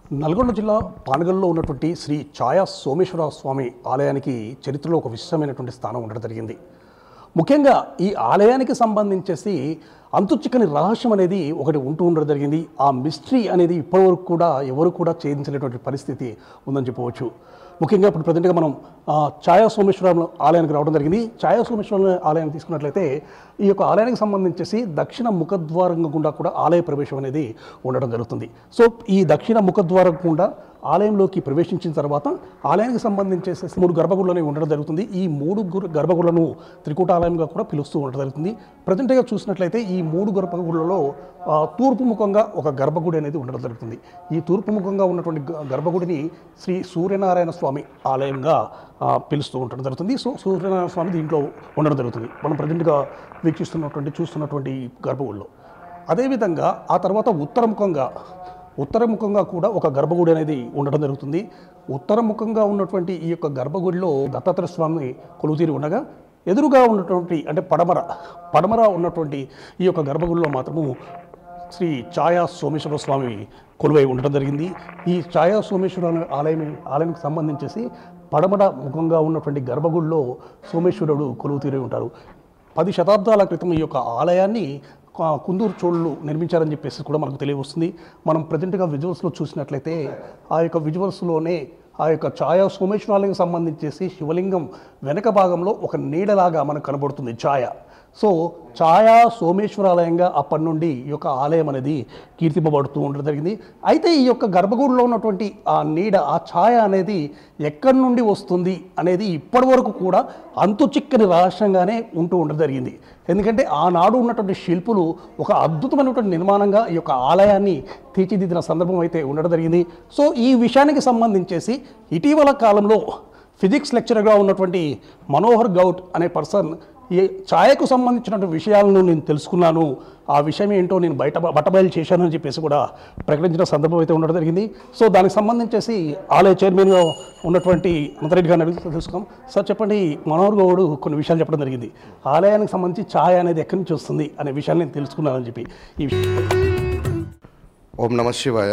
నల్గొండ జిల్లా పానగల్లో ఉన్నటువంటి శ్రీ ఛాయా సోమేశ్వర స్వామి ఆలయానికి చరిత్రలో ఒక విశిష్టమైనటువంటి స్థానం ఉండడం జరిగింది ముఖ్యంగా ఈ ఆలయానికి సంబంధించేసి అంతుచిక్కని రహస్యం అనేది ఒకటి ఉంటూ ఉండడం జరిగింది ఆ మిస్టరీ అనేది ఇప్పటివరకు కూడా ఎవరు కూడా ఛేదించలేటువంటి పరిస్థితి ఉందని చెప్పవచ్చు ముఖ్యంగా ఇప్పుడు ప్రజెంట్గా మనం ఆ, ఛాయా సోమేశ్వరం ఆలయానికి రావడం జరిగింది ఛాయా సోమేశ్వరం ఆలయాన్ని తీసుకున్నట్లయితే ఈ యొక్క ఆలయానికి సంబంధించేసి దక్షిణ ముఖద్వారం గుండా కూడా ఆలయ ప్రవేశం అనేది ఉండడం జరుగుతుంది సో ఈ దక్షిణ ముఖద్వారం గుండా ఆలయంలోకి ప్రవేశించిన తర్వాత ఆలయానికి సంబంధించేసి మూడు గర్భగుడులు ఉండడం జరుగుతుంది ఈ మూడు గురు- గర్భగుడులను త్రికూటాలయంగా కూడా పిలుస్తూ ఉండడం జరుగుతుంది ప్రజెంట్గా చూసినట్లయితే ఈ మూడు గర్భగుడులలో ఆ, తూర్పు ముఖంగా ఒక గర్భగుడి అనేది ఉండడం జరుగుతుంది ఈ తూర్పు ముఖంగా ఉన్నటువంటి గ- గర్భగుడిని శ్రీ సూర్యనారాయణ స్వామి ఆలయంగా ఆ, పిలుస్తూ ఉండడం జరుగుతుంది సో సూర్యనారాయణ స్వామి దీంట్లో ఉండడం జరుగుతుంది మనం ప్రజెంట్గా వీక్షిస్తున్నటువంటి చూస్తున్నటువంటి ఈ గర్భగుడిలో అదేవిధంగా ఆ తర్వాత ఉత్తరముఖంగా ఉత్తరముఖంగా కూడా ఒక గర్భగుడి అనేది ఉండడం జరుగుతుంది ఉత్తరముఖంగా ఉన్నటువంటి ఈ యొక్క గర్భగుడిలో దత్తాత్రేయ స్వామి కొలువుతీరి ఉండగా ఎదురుగా ఉన్నటువంటి అంటే పడమర పడమర ఉన్నటువంటి ఈ యొక్క గర్భగుడిలో మాత్రము శ్రీ ఛాయా సోమేశ్వర స్వామి కొలువై ఉండడం జరిగింది ఈ ఛాయా సోమేశ్వర ఆలయం ఆలయానికి సంబంధించేసి పడమర ముఖంగా ఉన్నటువంటి గర్భగుడిలో సోమేశ్వరుడు కొలువు తీరి ఉంటారు పది శతాబ్దాల క్రితం ఈ యొక్క ఆలయాన్ని కా- కుందూరు చోళ్ళు నిర్మించారని చెప్పేసి కూడా మనకు తెలియవస్తుంది మనం ప్రజెంట్గా విజువల్స్లో చూసినట్లయితే ఆ యొక్క విజువల్స్లోనే ఆ యొక్క ఛాయా సోమేశ్వరాలయం సంబంధించేసి శివలింగం వెనక భాగంలో ఒక నీడలాగా మనకు కనబడుతుంది ఛాయ సో ఛాయా సోమేశ్వరాలయంగా అప్పటి నుండి ఈ యొక్క ఆలయం అనేది కీర్తింపబడుతూ ఉండడం జరిగింది అయితే ఈ యొక్క గర్భగుడిలో ఉన్నటువంటి ఆ నీడ ఆ ఛాయ అనేది ఎక్కడి నుండి వస్తుంది అనేది ఇప్పటి వరకు కూడా అంతు చిక్కని రహస్యంగానే ఉంటూ ఉండడం జరిగింది ఎందుకంటే ఆనాడు ఉన్నటువంటి శిల్పులు ఒక అద్భుతమైనటువంటి నిర్మాణంగా ఈ యొక్క ఆలయాన్ని తీర్చిదిద్దిన సందర్భం అయితే ఉండడం జరిగింది సో ఈ విషయానికి సంబంధించేసి ఇటీవల కాలంలో ఫిజిక్స్ లెక్చరర్గా ఉన్నటువంటి మనోహర్ గౌట్ అనే పర్సన్ ఈ ఛాయకు సంబంధించినటువంటి విషయాలను నేను తెలుసుకున్నాను ఆ విషయం ఏంటో నేను బయట బట్టబయలు చేశాను అని చెప్పేసి కూడా ప్రకటించిన సందర్భం అయితే ఉండడం జరిగింది సో దానికి సంబంధించేసి ఆలయ చైర్మన్గా ఉన్నటువంటి అనంతరెడ్డి గారిని అడిగి తెలుసుకుందాం సార్ చెప్పండి మనోహర్ గౌడ్ కొన్ని విషయాలు చెప్పడం జరిగింది ఆలయానికి సంబంధించి ఛాయ అనేది ఎక్కడి నుంచి వస్తుంది అనే విషయాన్ని నేను తెలుసుకున్నానని చెప్పి ఈ విషయం ఓం నమ శివాయ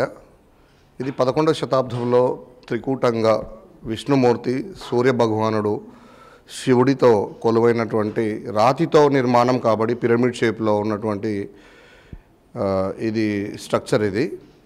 ఇది పదకొండవ శతాబ్దంలో త్రికూటంగా విష్ణుమూర్తి సూర్య భగవానుడు శివుడితో కొలువైనటువంటి రాతితో నిర్మాణం కాబట్టి పిరమిడ్ షేప్లో ఉన్నటువంటి ఆ, ఇది స్ట్రక్చర్ ఇది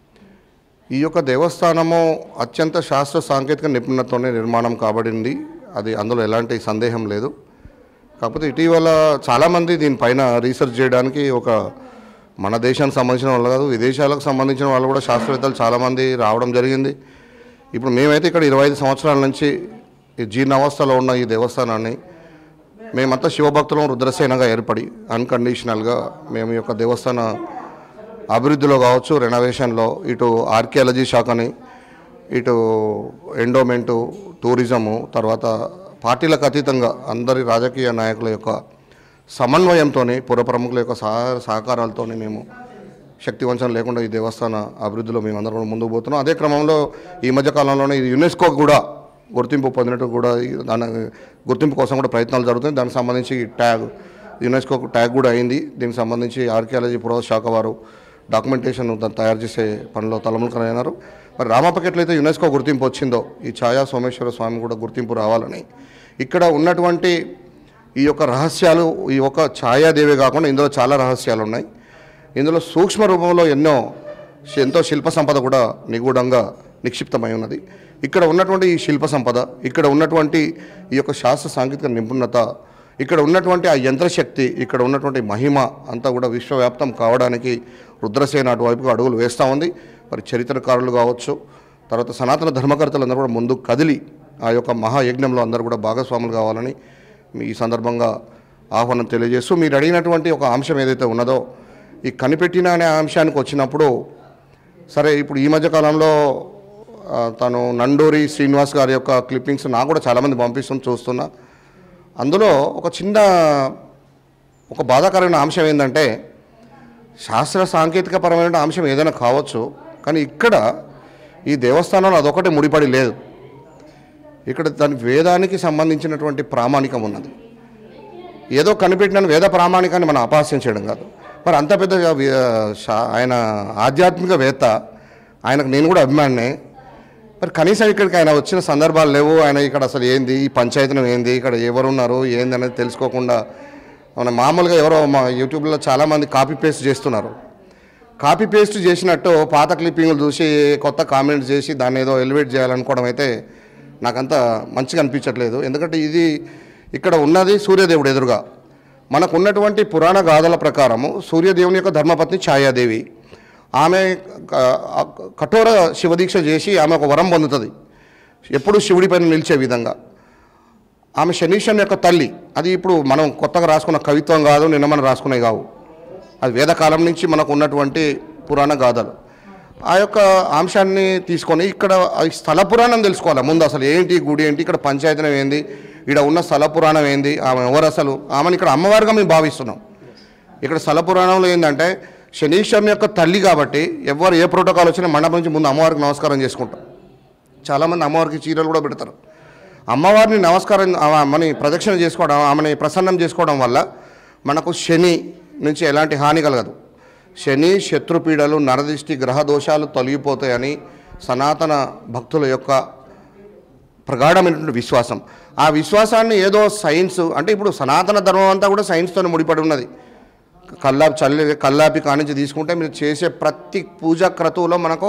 ఈ యొక్క దేవస్థానము అత్యంత శాస్త్ర సాంకేతిక నిపుణతతోనే నిర్మాణం కాబడింది అది అందులో ఎలాంటి సందేహం లేదు కాకపోతే ఇటీవల చాలామంది దీనిపైన రీసెర్చ్ చేయడానికి ఒక మన దేశానికి సంబంధించిన వాళ్ళు కాదు విదేశాలకు సంబంధించిన వాళ్ళు కూడా శాస్త్రవేత్తలు చాలామంది రావడం జరిగింది ఇప్పుడు మేమైతే ఇక్కడ ఇరవై ఐదు సంవత్సరాల నుంచి ఈ జీర్ణావస్థలో ఉన్న ఈ దేవస్థానాన్ని మేమంతా శివభక్తులం రుద్రసేనగా ఏర్పడి అన్కండిషనల్గా మేము ఈ యొక్క దేవస్థాన అభివృద్ధిలో కావచ్చు రెనోవేషన్లో ఇటు ఆర్కియాలజీ శాఖని ఇటు ఎండోమెంటు టూరిజము తర్వాత పార్టీలకు అతీతంగా అందరి రాజకీయ నాయకుల యొక్క సమన్వయంతో పుర ప్రముఖుల యొక్క సహ సహకారాలతో మేము శక్తి వంచన లేకుండా ఈ దేవస్థాన అభివృద్ధిలో మేము అందరం కూడా ముందుకు పోతున్నాం అదే క్రమంలో ఈ మధ్య కాలంలోనే ఇది యునెస్కో కూడా గుర్తింపు పొందినట్టు కూడా ఈ దాని గుర్తింపు కోసం కూడా ప్రయత్నాలు జరుగుతాయి దానికి సంబంధించి ట్యాగ్ యునెస్కో ట్యాగ్ కూడా అయింది దీనికి సంబంధించి ఆర్కియాలజీ పురోగతి శాఖ వారు డాక్యుమెంటేషన్ దాన్ని తయారు చేసే పనిలో తలములకరైనారు మరి రామపకెట్లో అయితే యునెస్కో గుర్తింపు వచ్చిందో ఈ ఛాయా సోమేశ్వర స్వామి కూడా గుర్తింపు రావాలని ఇక్కడ ఉన్నటువంటి ఈ యొక్క రహస్యాలు ఈ యొక్క ఛాయాదేవి కాకుండా ఇందులో చాలా రహస్యాలు ఉన్నాయి ఇందులో సూక్ష్మ రూపంలో ఎన్నో ఎంతో శిల్ప సంపద కూడా నిగూఢంగా నిక్షిప్తమై ఉన్నది ఇక్కడ ఉన్నటువంటి ఈ శిల్ప సంపద ఇక్కడ ఉన్నటువంటి ఈ యొక్క శాస్త్ర సాంకేతిక నిపుణత ఇక్కడ ఉన్నటువంటి ఆ యంత్రశక్తి ఇక్కడ ఉన్నటువంటి మహిమ అంతా కూడా విశ్వవ్యాప్తం కావడానికి రుద్రసేన అటువైపుగా అడుగులు వేస్తూ ఉంది మరి చరిత్రకారులు కావచ్చు తర్వాత సనాతన ధర్మకర్తలు అందరూ కూడా ముందుకు కదిలి ఆ యొక్క మహాయజ్ఞంలో అందరూ కూడా భాగస్వాములు కావాలని మీ ఈ సందర్భంగా ఆహ్వానం తెలియజేస్తూ మీరు అడిగినటువంటి ఒక అంశం ఏదైతే ఉన్నదో ఈ కనిపెట్టిన అనే అంశానికి వచ్చినప్పుడు సరే ఇప్పుడు ఈ మధ్య కాలంలో ఆ, తను నండూరి శ్రీనివాస్ గారి యొక్క క్లిప్పింగ్స్ నాకు కూడా చాలామంది పంపిస్తుంది చూస్తున్నా అందులో ఒక చిన్న ఒక బాధాకరమైన అంశం ఏంటంటే శాస్త్ర సాంకేతిక పరమైన అంశం ఏదైనా కావచ్చు కానీ ఇక్కడ ఈ దేవస్థానంలో అదొకటి ముడిపడి లేదు ఇక్కడ దాని వేదానికి సంబంధించినటువంటి ప్రామాణికం ఉన్నది ఏదో కనిపెట్టిన వేద ప్రామాణికాన్ని మనం అపహాస్యం చేయడం కాదు మరి అంత పెద్ద వి- శా- ఆయన ఆధ్యాత్మికవేత్త ఆయనకు నేను కూడా అభిమానినే మరి కనీసం ఇక్కడికి ఆయన వచ్చిన సందర్భాలు లేవు ఆయన ఇక్కడ అసలు ఏంది ఈ పంచాయతీనం ఏంది ఇక్కడ ఎవరు ఉన్నారు ఏంది అనేది తెలుసుకోకుండా మన మామూలుగా ఎవరో మా యూట్యూబ్లో చాలామంది కాపీ పేస్ట్ చేస్తున్నారు కాపీ పేస్ట్ చేసినట్టు పాత క్లిప్పింగ్లు చూసి కొత్త కామెంట్స్ చేసి దాన్ని ఏదో ఎలివేట్ చేయాలనుకోవడం అయితే నాకంత మంచిగా అనిపించట్లేదు ఎందుకంటే ఇది ఇక్కడ ఉన్నది సూర్యదేవుడు ఎదురుగా మనకు ఉన్నటువంటి పురాణ గాథల ప్రకారము సూర్యదేవుని యొక్క ధర్మపత్ని ఛాయాదేవి ఆమె క- కఠోర శివదీక్ష చేసి ఆమె ఒక వరం పొందుతుంది ఎప్పుడు శివుడి పైన నిలిచే విధంగా ఆమె శనీశ్వరుని యొక్క తల్లి అది ఇప్పుడు మనం కొత్తగా రాసుకున్న కవిత్వం కాదు నిన్న మనం రాసుకునేవి కావు అది వేదకాలం నుంచి మనకు ఉన్నటువంటి పురాణ గాథలు ఆ యొక్క అంశాన్ని తీసుకొని ఇక్కడ ఆ స్థల పురాణం తెలుసుకోవాలి ముందు అసలు ఏంటి ఈ గుడి ఏంటి ఇక్కడ పంచాయతీనం ఏంది ఇక్కడ ఉన్న స్థల పురాణం ఏంది ఆమె ఎవరు అసలు ఆమెను ఇక్కడ అమ్మవారిగా మేము భావిస్తున్నాం ఇక్కడ స్థల పురాణంలో ఏంటంటే శనీశ్వరుని యొక్క తల్లి కాబట్టి ఎవరు ఏ ప్రోటోకాల్ వచ్చినా మండపం నుంచి ముందు అమ్మవారికి నమస్కారం చేసుకుంటాం చాలామంది అమ్మవారికి చీరలు కూడా పెడతారు అమ్మవారిని నమస్కారం ఆమెని ప్రదక్షిణ చేసుకోవడం ఆమెని ప్రసన్నం చేసుకోవడం వల్ల మనకు శని నుంచి ఎలాంటి హాని కలగదు శని శత్రుపీడలు నరదిష్టి గ్రహ దోషాలు తొలగిపోతాయని సనాతన భక్తుల యొక్క ప్రగాఢమైనటువంటి విశ్వాసం ఆ విశ్వాసాన్ని ఏదో సైన్స్ అంటే ఇప్పుడు సనాతన ధర్మం అంతా కూడా సైన్స్తో ముడిపడి ఉన్నది కల్లాపి చల్లి కల్లాపి కానించి తీసుకుంటే మీరు చేసే ప్రతి పూజా క్రతువులో మనకు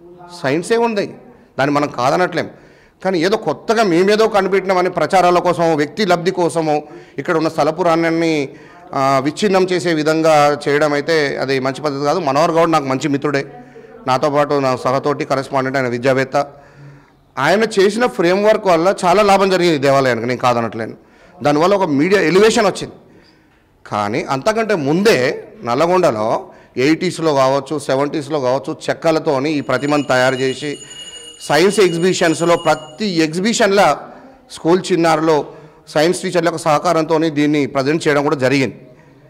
సైన్సే ఉంది దాన్ని మనం కాదనట్లేం కానీ ఏదో కొత్తగా మేమేదో కనిపెట్టినామని ప్రచారాల కోసమో వ్యక్తి లబ్ధి కోసమో ఇక్కడ ఉన్న స్థల పురాణాన్ని ఆ, విచ్ఛిన్నం చేసే విధంగా చేయడం అయితే అది మంచి పద్ధతి కాదు మనోహర్ గౌడ్ నాకు మంచి మిత్రుడే నాతో పాటు నా సహతోటి కరెస్పాండెంట్ ఆయన విద్యావేత్త ఆయన చేసిన ఫ్రేమ్వర్క్ వల్ల చాలా లాభం జరిగింది దేవాలయానికి నేను కాదనట్లేను దానివల్ల ఒక మీడియా ఎలివేషన్ వచ్చింది కానీ అంతకంటే ముందే నల్లగొండలో ఎయిటీస్లో కావచ్చు సెవెంటీస్లో కావచ్చు చెక్కలతోని ఈ ప్రతిమను తయారు చేసి సైన్స్ ఎగ్జిబిషన్స్లో ప్రతి ఎగ్జిబిషన్లో స్కూల్ చిన్నారులో సైన్స్ టీచర్ల యొక్క సహకారంతో దీన్ని ప్రజెంట్ చేయడం కూడా జరిగింది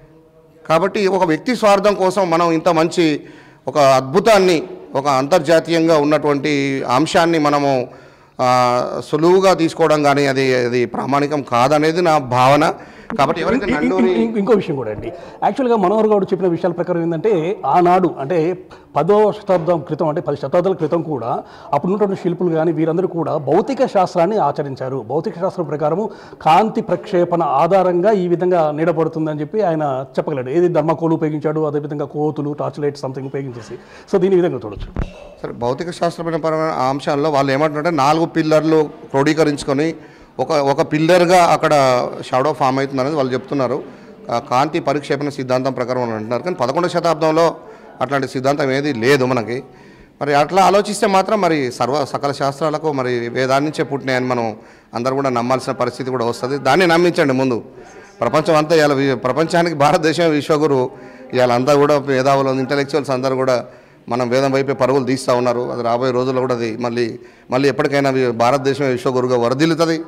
కాబట్టి ఒక వ్యక్తి స్వార్థం కోసం మనం ఇంత మంచి ఒక అద్భుతాన్ని ఒక అంతర్జాతీయంగా ఉన్నటువంటి అంశాన్ని మనము ఆ, సులువుగా తీసుకోవడం కానీ అది అది ప్రామాణికం కాదనేది నా భావన కాబట్టి ఎవరైతే ఇం- నండూరి ఇం- ఇంకో విషయం కూడా అండి యాక్చువల్గా మనోహర్ గౌడ్ చెప్పిన విషయాల ప్రకారం ఏంటంటే ఆనాడు అంటే పదో శతాబ్దం క్రితం అంటే పది శతాబ్దాల క్రితం కూడా అప్పుడు ఉన్నటువంటి శిల్పులు కానీ వీరందరూ కూడా భౌతిక శాస్త్రాన్ని ఆచరించారు భౌతిక శాస్త్రం ప్రకారము కాంతి ప్రక్షేపణ ఆధారంగా ఈ విధంగా నీడపడుతుందని చెప్పి ఆయన చెప్పగలడు ఏది ధర్మకోలు ఉపయోగించాడు అదేవిధంగా కోతులు టార్చ్ లైట్ సంథింగ్ ఉపయోగించేసి సో దీని ఈ విధంగా చూడొచ్చు సరే భౌతిక శాస్త్రమైన పరమైన అంశాల్లో వాళ్ళు ఏమంటున్నారంటే నాలుగు పిల్లర్లు క్రోడీకరించుకొని ఒక ఒక పిల్లర్గా అక్కడ షాడో ఫామ్ అవుతుంది అనేది వాళ్ళు చెప్తున్నారు ఆ కాంతి పరిక్షేపణ సిద్ధాంతం ప్రకారం అని అంటున్నారు కానీ పదకొండవ శతాబ్దంలో అట్లాంటి సిద్ధాంతం ఏది లేదు మనకి మరి అట్లా ఆలోచిస్తే మాత్రం మరి సర్వ సకల శాస్త్రాలకు మరి వేదాన్ని నుంచే పుట్టినాయని మనం అందరూ కూడా నమ్మాల్సిన పరిస్థితి కూడా వస్తుంది దాన్ని నమ్మించండి ముందు ప్రపంచం అంతా ఇలా ప్రపంచానికి భారతదేశం విశ్వగురు ఇవాళ అంతా కూడా మేధావులు ఇంటలెక్చువల్స్ అందరూ కూడా మనం వేదం వైపే పరుగులు తీస్తూ ఉన్నారు అది రాబోయే రోజుల్లో కూడా అది మళ్ళీ మళ్ళీ ఎప్పటికైనా వి- భారతదేశం విశ్వగురుగా వరదిల్లుతుంది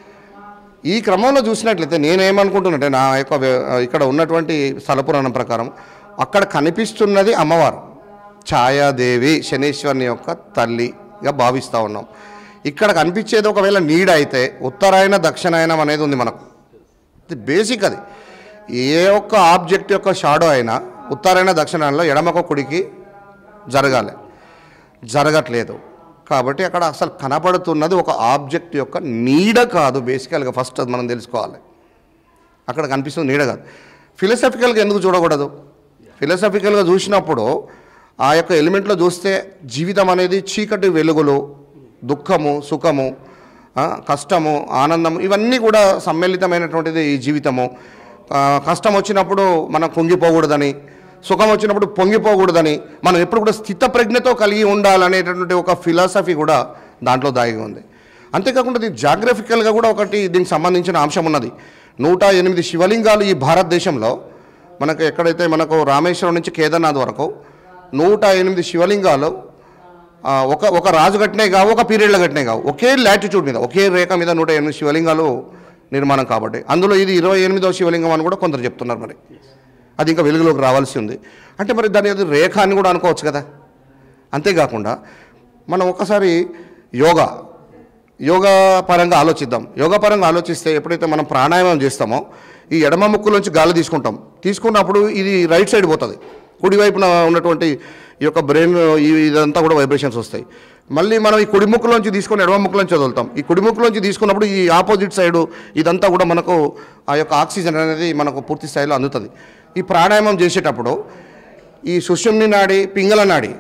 ఈ క్రమంలో చూసినట్లయితే నేనేమనుకుంటున్నట్టే నా యొక్క వ్య- ఇక్కడ ఉన్నటువంటి స్థల పురాణం ప్రకారం అక్కడ కనిపిస్తున్నది అమ్మవారు ఛాయాదేవి శనీశ్వరుని యొక్క తల్లిగా భావిస్తూ ఉన్నాం ఇక్కడ కనిపించేది ఒకవేళ నీడ అయితే ఉత్తరాయణ దక్షిణాయనం అనేది ఉంది మనకు ఇది బేసిక్ అది ఏ ఒక్క ఆబ్జెక్ట్ యొక్క షాడో అయినా ఉత్తరాయణ దక్షిణాయనంలో ఎడమక కుడికి జరగాలి జరగట్లేదు కాబట్టి అక్కడ అసలు కనపడుతున్నది ఒక ఆబ్జెక్ట్ యొక్క నీడ కాదు బేసికల్గా ఫస్ట్ అది మనం తెలుసుకోవాలి అక్కడ కనిపిస్తుంది నీడ కాదు ఫిలసాఫికల్గా ఎందుకు చూడకూడదు ఫిలసాఫికల్గా చూసినప్పుడు ఆ యొక్క ఎలిమెంట్లో చూస్తే జీవితం అనేది చీకటి వెలుగులు దుఃఖము సుఖము ఆ, కష్టము ఆనందము ఇవన్నీ కూడా సమ్మిళితమైనటువంటిది ఈ జీవితము ఆ, కష్టం వచ్చినప్పుడు మనం కుంగిపోకూడదని సుఖం వచ్చినప్పుడు పొంగిపోకూడదని మనం ఎప్పుడు కూడా స్థితప్రజ్ఞతో కలిగి ఉండాలనేటటువంటి ఒక ఫిలాసఫీ కూడా దాంట్లో దాగి ఉంది అంతేకాకుండా దీని జాగ్రఫికల్గా కూడా ఒకటి దీనికి సంబంధించిన అంశం ఉన్నది నూట ఎనిమిది శివలింగాలు ఈ భారతదేశంలో మనకు ఎక్కడైతే మనకు రామేశ్వరం నుంచి కేదార్నాథ్ వరకు నూట ఎనిమిది శివలింగాలు ఆ, ఒక ఒక రాజు కట్టినే కావు ఒక పీరియడ్లో కట్టినే కావు ఒకే లాటిట్యూడ్ మీద ఒకే రేఖ మీద నూట ఎనిమిది శివలింగాలు నిర్మాణం కాబట్టి అందులో ఇది ఇరవై ఎనిమిదో శివలింగం అని కూడా కొందరు చెప్తున్నారు మరి అది ఇంకా వెలుగులోకి రావాల్సి ఉంది అంటే మరి దాని అది రేఖ అని కూడా అనుకోవచ్చు కదా అంతేకాకుండా మనం ఒకసారి యోగా యోగా పరంగా ఆలోచిద్దాం యోగా పరంగా ఆలోచిస్తే ఎప్పుడైతే మనం ప్రాణాయామం చేస్తామో ఈ ఎడమ ముక్కులోంచి గాలి తీసుకుంటాం తీసుకున్నప్పుడు ఇది రైట్ సైడ్ పోతుంది కుడివైపున ఉన్నటువంటి ఈ యొక్క బ్రెయిన్ ఇదంతా కూడా వైబ్రేషన్స్ వస్తాయి మళ్ళీ మనం ఈ కుడి ముక్కులోంచి తీసుకొని ఎడమ ముక్కులోంచి వదులుతాం ఈ కుడి ముక్కులోంచి తీసుకున్నప్పుడు ఈ ఆపోజిట్ సైడు ఇదంతా కూడా మనకు ఆ యొక్క ఆక్సిజన్ అనేది మనకు పూర్తి స్థాయిలో అందుతుంది ఈ ప్రాణాయామం చేసేటప్పుడు ఈ సుషుమ్ని నాడి పింగళ నాడి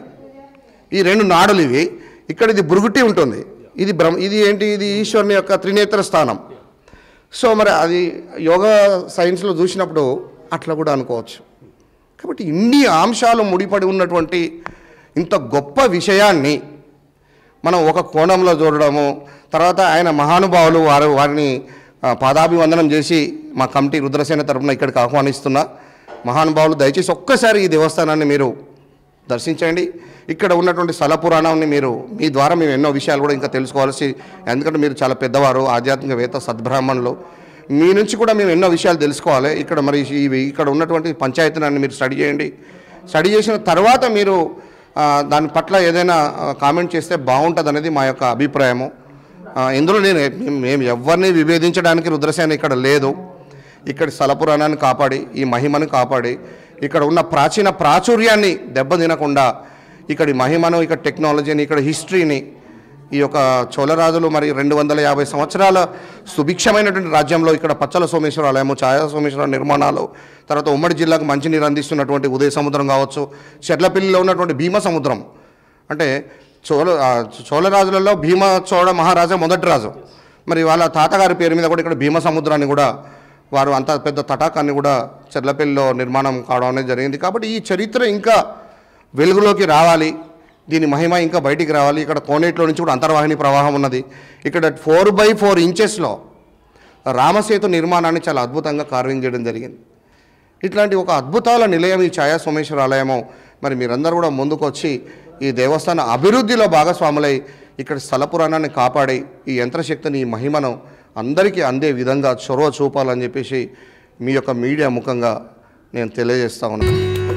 ఈ రెండు నాడులు ఇవి ఇక్కడ ఇది బురుగుటి ఉంటుంది ఇది బ్రహ్మ ఇది ఏంటి ఇది ఈశ్వరుని యొక్క త్రినేత్ర స్థానం సో మరి అది యోగా సైన్స్లో చూసినప్పుడు అట్లా కూడా అనుకోవచ్చు కాబట్టి ఇన్ని అంశాలు ముడిపడి ఉన్నటువంటి ఇంత గొప్ప విషయాన్ని మనం ఒక కోణంలో చూడడము తర్వాత ఆయన మహానుభావులు వారు వారిని ఆ, పాదాభివందనం చేసి మా కమిటీ రుద్రసేన తరపున ఇక్కడికి ఆహ్వానిస్తున్నా మహానుభావులు దయచేసి ఒక్కసారి ఈ దేవస్థానాన్ని మీరు దర్శించండి ఇక్కడ ఉన్నటువంటి స్థల పురాణాన్ని మీరు మీ ద్వారా మేము ఎన్నో విషయాలు కూడా ఇంకా తెలుసుకోవాల్సి ఎందుకంటే మీరు చాలా పెద్దవారు ఆధ్యాత్మికవేత్త సద్బ్రాహ్మణులు మీ నుంచి కూడా మేము ఎన్నో విషయాలు తెలుసుకోవాలి ఇక్కడ మరి ఇవి ఇక్కడ ఉన్నటువంటి పంచాయతీనాన్ని మీరు స్టడీ చేయండి స్టడీ చేసిన తర్వాత మీరు ఆ, దాని పట్ల ఏదైనా ఆ, కామెంట్ చేస్తే బాగుంటుంది అనేది మా యొక్క అభిప్రాయము ఆ, ఇందులో నేను మేము- మేము ఎవరిని విభేదించడానికి రుద్రసేన ఇక్కడ లేదు ఇక్కడ స్థల పురాణాన్ని కాపాడి ఈ మహిమను కాపాడి ఇక్కడ ఉన్న ప్రాచీన ప్రాచుర్యాన్ని దెబ్బతినకుండా ఇక్కడి మహిమను ఇక్కడ టెక్నాలజీని ఇక్కడ హిస్టరీని ఈ యొక్క చోళరాజులు మరి రెండు వందల యాభై సంవత్సరాల సుభిక్షమైనటువంటి రాజ్యంలో ఇక్కడ పచ్చల సోమేశ్వర ఆలయము ఛాయా సోమేశ్వర నిర్మాణాలు తర్వాత ఉమ్మడి జిల్లాకు మంచినీరు అందిస్తున్నటువంటి ఉదయ సముద్రం కావచ్చు చెర్లపల్లిలో ఉన్నటువంటి భీమ సముద్రం అంటే చోళ ఆ చోళరాజులలో భీమ చోళ మహారాజా మొదటి రాజు మరి వాళ్ళ తాతగారి పేరు మీద కూడా ఇక్కడ భీమ సముద్రాన్ని కూడా వారు అంత పెద్ద తటాకాన్ని కూడా చెర్లపల్లిలో నిర్మాణం కావడం అనేది జరిగింది కాబట్టి ఈ చరిత్ర ఇంకా వెలుగులోకి రావాలి దీని మహిమ ఇంకా బయటికి రావాలి ఇక్కడ కోనేట్లో నుంచి కూడా అంతర్వాహిని ప్రవాహం ఉన్నది ఇక్కడ ఫోర్ బై ఫోర్ ఇంచెస్లో రామసేతు నిర్మాణాన్ని చాలా అద్భుతంగా కార్వింగ్ చేయడం జరిగింది ఇట్లాంటి ఒక అద్భుతాల నిలయం ఈ ఛాయా సోమేశ్వర ఆలయము మరి మీరందరూ కూడా ముందుకు వచ్చి ఈ దేవస్థాన అభివృద్ధిలో భాగస్వాములై ఇక్కడ స్థల పురాణాన్ని కాపాడి ఈ యంత్రశక్తిని ఈ మహిమను అందరికీ అందే విధంగా చొరవ చూపాలని చెప్పేసి మీ యొక్క మీడియా ముఖంగా నేను తెలియజేస్తా ఉన్నాను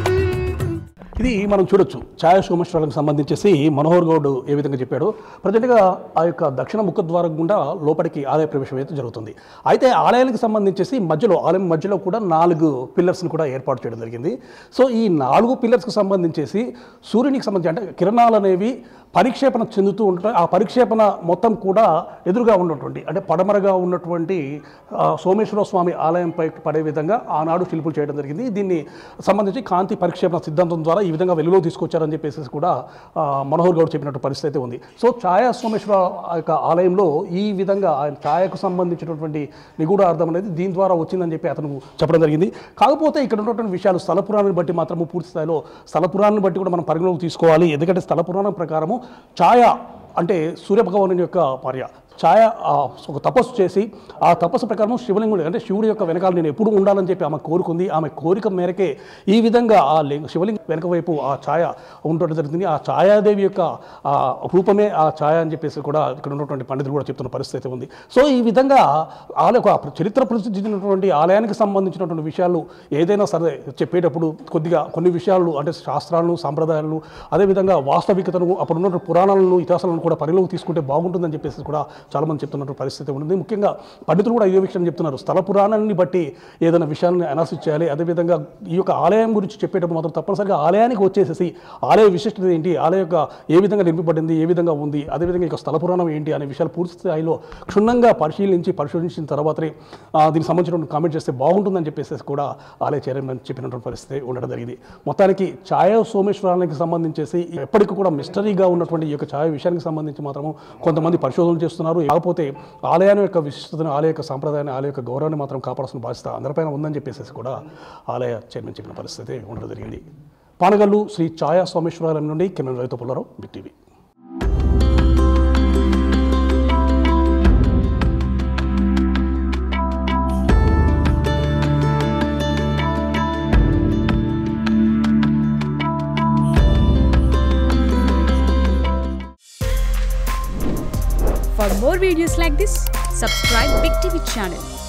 ఇది మనం చూడొచ్చు ఛాయా సోమేశ్వరాలకు సంబంధించేసి మనోహర్ గౌడ్ ఏ విధంగా చెప్పాడో ప్రజెంట్గా ఆ యొక్క దక్షిణ ముఖద్వారం గుండా లోపలికి ఆలయ ప్రవేశం అయితే జరుగుతుంది అయితే ఆలయానికి సంబంధించేసి మధ్యలో ఆలయం మధ్యలో కూడా నాలుగు పిల్లర్స్ని కూడా ఏర్పాటు చేయడం జరిగింది సో ఈ నాలుగు పిల్లర్స్కి సంబంధించేసి సూర్యునికి సంబంధించి అంటే కిరణాలు అనేవి పరిక్షేపణ చెందుతూ ఉంటాయి ఆ పరిక్షేపణ మొత్తం కూడా ఎదురుగా ఉన్నటువంటి అంటే పడమరగా ఉన్నటువంటి ఆ, సోమేశ్వర స్వామి ఆలయంపై పడే విధంగా ఆనాడు శిల్పులు చేయడం జరిగింది దీన్ని సంబంధించి కాంతి పరిక్షేపణ సిద్ధాంతం ద్వారా ఈ విధంగా వెలుగులో తీసుకొచ్చారని చెప్పేసి కూడా ఆ, మనోహర్ గౌడ్ చెప్పినట్టు పరిస్థితి అయితే ఉంది సో ఛాయా సోమేశ్వర ఆ యొక్క ఆలయంలో ఈ విధంగా ఆయన ఛాయకు సంబంధించినటువంటి నిగూఢ అర్థం అనేది దీని ద్వారా వచ్చిందని చెప్పి అతను చెప్పడం జరిగింది కాకపోతే ఇక్కడ ఉన్నటువంటి విషయాలు స్థల పురాణాన్ని బట్టి మాత్రము పూర్తి స్థాయిలో స్థల పురాణాన్ని బట్టి కూడా మనం పరిగణలోకి తీసుకోవాలి ఎందుకంటే స్థల పురాణం ప్రకారము ఛాయ అంటే సూర్యభగవానుని యొక్క భార్య ఛాయ ఆ, ఒక తపస్సు చేసి ఆ తపస్సు ప్రకారం శివలింగుడు అంటే శివుడి యొక్క వెనకాల నేను ఎప్పుడు ఉండాలని చెప్పి ఆమె కోరుకుంది ఆమె కోరిక మేరకే ఈ విధంగా ఆ లింగ శివలింగం వెనక వైపు ఆ ఛాయ ఉండటం జరుగుతుంది ఆ ఛాయాదేవి యొక్క ఆ రూపమే ఆ ఛాయ అని చెప్పేసి కూడా ఇక్కడ ఉన్నటువంటి పండితులు కూడా చెప్తున్న పరిస్థితి అయితే ఉంది సో ఈ విధంగా ఆలయ ఒక చరిత్ర ప్రసిద్ధి చెందినటువంటి ఆలయానికి సంబంధించినటువంటి విషయాలు ఏదైనా సరే చెప్పేటప్పుడు కొద్దిగా కొన్ని విషయాలు అంటే శాస్త్రాలను సాంప్రదాయాలను అదేవిధంగా వాస్తవికతను అప్పుడు ఉన్నటువంటి పురాణాలను ఇతిహాసాలను కూడా పరిలోకి తీసుకుంటే బాగుంటుందని చెప్పేసి కూడా చాలామంది చెప్తున్నటువంటి పరిస్థితి ఉంటుంది ముఖ్యంగా పండితులు కూడా ఇదే విషయం చెప్తున్నారు స్థల పురాణాన్ని బట్టి ఏదైనా విషయాన్ని అనాలిసిస్ చేయాలి అదేవిధంగా ఈ యొక్క ఆలయం గురించి చెప్పేటప్పుడు మాత్రం తప్పనిసరిగా ఆలయానికి వచ్చేసేసి ఆలయ విశిష్టత ఏంటి ఆలయ యొక్క ఏ విధంగా నిర్మింపబడింది ఏ విధంగా ఉంది అదేవిధంగా ఇక స్థల పురాణం ఏంటి అనే విషయాలు పూర్తి స్థాయిలో క్షుణ్ణంగా పరిశీలించి పరిశోధించిన తర్వాతనే ఆ, దీనికి సంబంధించిన కామెంట్ చేస్తే బాగుంటుందని చెప్పేసి కూడా ఆలయ చైర్మన్ చెప్పినటువంటి పరిస్థితి ఉండడం జరిగింది మొత్తానికి ఛాయ సోమేశ్వరానికి సంబంధించేసి ఎప్పటికీ కూడా మిస్టరీగా ఉన్నటువంటి ఈ యొక్క ఛాయ విషయానికి సంబంధించి మాత్రం కొంతమంది పరిశోధనలు చేస్తున్నారు కాకపోతే ఆలయాన్ని యొక్క విశిష్టతను ఆలయ యొక్క సాంప్రదాయాన్ని ఆలయ యొక్క గౌరవాన్ని మాత్రం కాపాడాల్సిన బాధ్యత అందరిపైన ఉందని చెప్పేసి కూడా ఆలయ చైర్మన్ చెప్పిన పరిస్థితి ఉండడం జరిగింది పానగల్లు శ్రీ ఛాయా సోమేశ్వరాలయం నుండి కిరణ్ రైతు Pullarao Big TV For more videos like this, subscribe Big TV channel